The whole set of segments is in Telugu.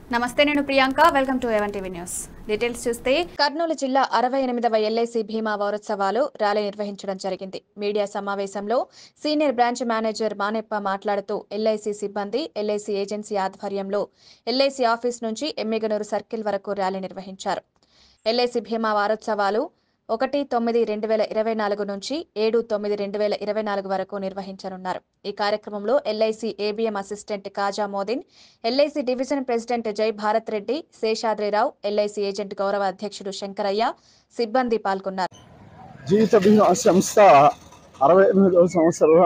నమస్తే నేను ప్రియాంక వెల్కమ్ టు ఎవన్ టీవీ న్యూస్ డీటెయిల్స్ చూస్తే కర్నూలు జిల్లా అరవై ఎనిమిదవ ఎల్ఐసి భీమా వారోత్సవాలు ర్యాలీ నిర్వహించడం జరిగింది మీడియా సమావేశంలో సీనియర్ బ్రాంచ్ మేనేజర్ మానెప్ప మాట్లాడుతూ ఎల్ఐసి సిబ్బంది ఎల్ఐసి ఏజెన్సీ ఆధ్వర్యంలో ఎల్ఐసి ఆఫీస్ నుంచి ఎమ్మిగనూరు సర్కిల్ వరకు ర్యాలీ నిర్వహించారు ఎల్ఐసి భీమా వారోత్సవాలు ఒకటి తొమ్మిది రెండు వేల ఇరవై నాలుగు నుంచి ఏడు తొమ్మిది రెండు వేల ఇరవై నాలుగు వరకు నిర్వహించనున్నారు ఈ కార్యక్రమంలో LIC ABM assistant Kaja Modin LIC division president Jai Bharat Reddy Seshadrirao LIC agent గౌరవ అధ్యక్షుడు శంకరయ్య సిబ్బంది పాల్గొన్నారు జీవిత బీమా సంస్థ అరవై ఎనిమిదవ సంవత్సర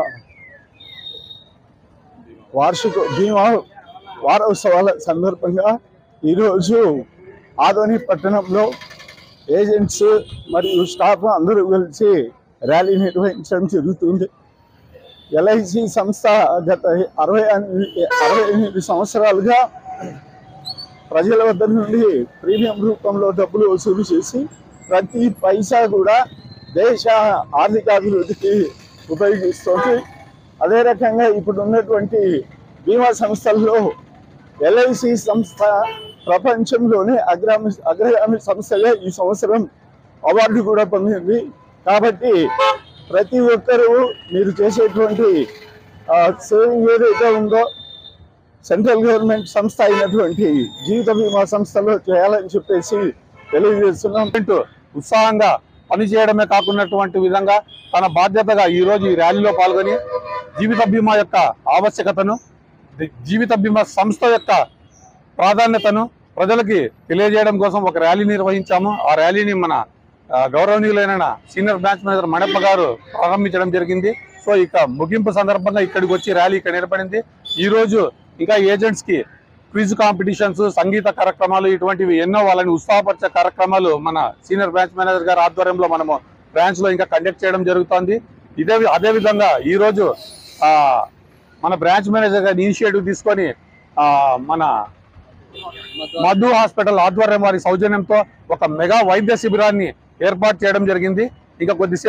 వార్షిక బీమా వారోత్సవాల సందర్భంగా ఈరోజు ఆదోని పట్టణంలో ఏజెంట్స్ మరియు స్టాఫ్ అందరూ కలిసి ర్యాలీ నిర్వహించడం జరుగుతుంది ఎల్ఐసి సంస్థ గత అరవై ఎనిమిది అరవై ఎనిమిది సంవత్సరాలుగా ప్రజల వద్ద నుండి ప్రీమియం రూపంలో డబ్బులు వసూలు చేసి ప్రతి పైసా కూడా దేశ ఆర్థికాభివృద్ధికి ఉపయోగిస్తుంది అదే రకంగా ఇప్పుడు ఉన్నటువంటి బీమా సంస్థల్లో ఎల్ఐసి సంస్థ ప్రపంచంలోనే అగ్రామి అగ్రగామి సంస్థగా ఈ సంవత్సరం అవార్డు కూడా పొందింది కాబట్టి ప్రతి ఒక్కరూ మీరు చేసేటువంటి సేవింగ్ ఏదైతే ఉందో సెంట్రల్ గవర్నమెంట్ సంస్థ అయినటువంటి జీవిత బీమా సంస్థలో చేయాలని చెప్పేసి తెలియజేస్తున్నాం గవర్నమెంట్ ఉత్సాహంగా పనిచేయడమే కాకున్నటువంటి విధంగా తన బాధ్యతగా ఈ రోజు ఈ ర్యాలీలో పాల్గొని జీవిత బీమా యొక్క ఆవశ్యకతను ది- జీవిత బీమా సంస్థ యొక్క ప్రాధాన్యతను ప్రజలకి తెలియజేయడం కోసం ఒక ర్యాలీ నిర్వహించాము ఆ ర్యాలీని మన ఆ, గౌరవనీయులైన సీనియర్ బ్రాంచ్ మేనేజర్ మణప్ప గారు ప్రారంభించడం జరిగింది సో ఇక ముగింపు సందర్భంగా ఇక్కడికి వచ్చి ర్యాలీ ఇక్కడ ఏర్పడింది ఈ రోజు ఇంకా ఏజెంట్స్ కి క్విజ్ కాంపిటీషన్స్ సంగీత కార్యక్రమాలు ఇటువంటివి ఎన్నో వాళ్ళని ఉత్సాహపరిచే కార్యక్రమాలు మన సీనియర్ బ్రాంచ్ మేనేజర్ గారి ఆధ్వర్యంలో మనము బ్రాంచ్ లో ఇంకా కండక్ట్ చేయడం జరుగుతోంది ఇదే వి- అదే విధంగా ఈ రోజు ఆ, మన బ్రాంచ్ మేనేజర్ గారి ఇనిషియేటివ్ తీసుకొని ఆ, మన మధు హాస్పిటల్ ఆధ్వర్యం వారి సౌజన్యంతో ఒక మెగా వైద్య శిబిరాన్ని ఏర్పాటు చేయడం జరిగింది ఇంకా కొద్దిసేపు